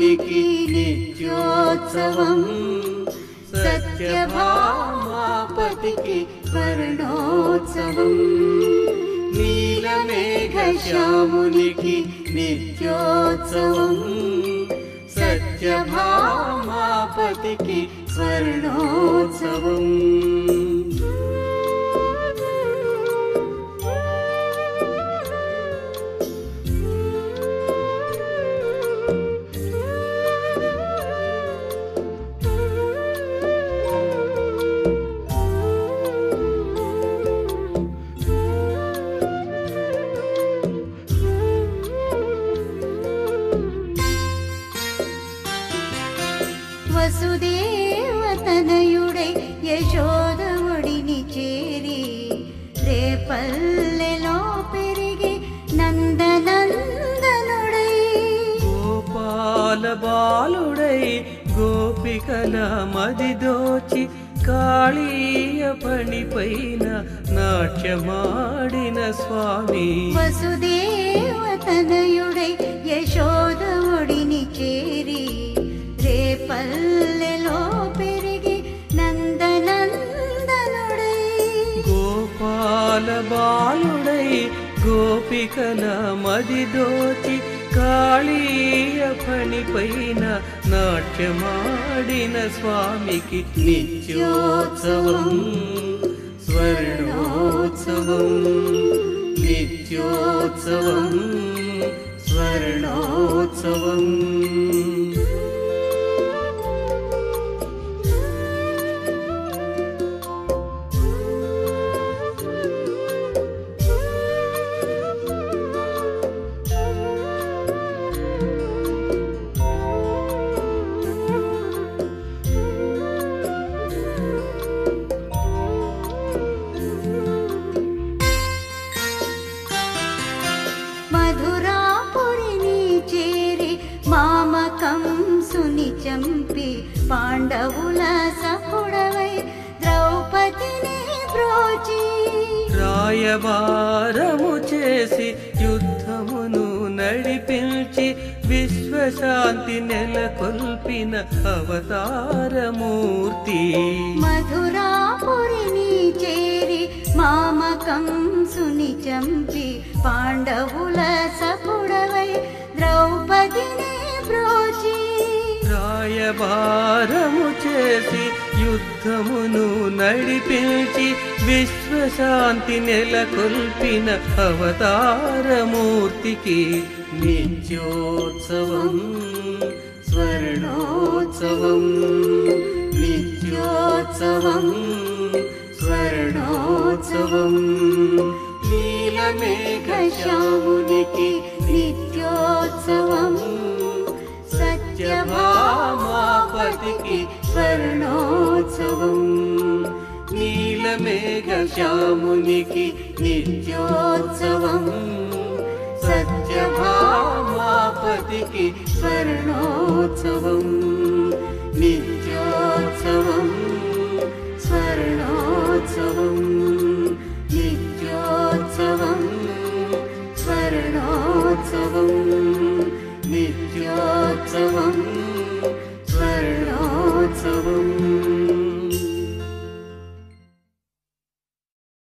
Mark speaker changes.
Speaker 1: సత్యభామాపతికి నిత్యోత్సవం సత్యభామాపతికి స్వర్ణోత్సవం నీలమేఘశ్యామునికి నిత్యోత్సవం సత్యభామాపతికి స్వర్ణోత్సవం
Speaker 2: వసుదేవతనయుడై యశోదవుడిని చేరి రేపల్లెలో పెరిగి నందనందనుడై
Speaker 3: గోపాల బాలుడై గోపికల మది దోచి కాళీయ పణిపైన నాట్యమాడిన స్వామి
Speaker 2: వసుదేవతనయుడై యశోదవుడిని చేరి రేపల్లెలో పెరిగి నందనందనుడై
Speaker 3: గోపాల బాలుడై గోపికల మది దోచి కాళీయ పణిపైన నాట్యమాడిన స్వామికి
Speaker 1: నిత్యోత్సవం స్వర్ణోత్సవం నిత్యోత్సవం స్వర్ణోత్సవం
Speaker 2: మధురాపురిని చేరి మామకం సుని చంపి పాండవుల సపుడవై ద్రౌపదిని బ్రోచి
Speaker 3: రాయబారము చేసి యుద్ధమును నడిపించి విశ్వశాంతి నెలకొల్పిన అవతారమూర్తి
Speaker 2: మధురాపురిని చేరి మామకం సుని చంపి పాండవుల సపుడవై ద్రౌపదిని బ్రోచి
Speaker 3: రాయబారము చేసి యుద్ధమును నడిపించి విశ్వశాంతి నెలకొల్పిన అవతారమూర్తికి
Speaker 1: నిత్యోత్సవం స్వర్ణోత్సవం నిత్యోత్సవం స్వర్ణోత్సవం నీలమేఘశ్యామునికి నిత్యోత్సవం సత్యభామాపతికి స్వర్ణోత్సవం నీలమేఘశ్యామునికి నిత్యోత్సవం సత్యభామాపతికి స్వర్ణోత్సవం నిత్యోత్సవం స్వర్ణోత్సవం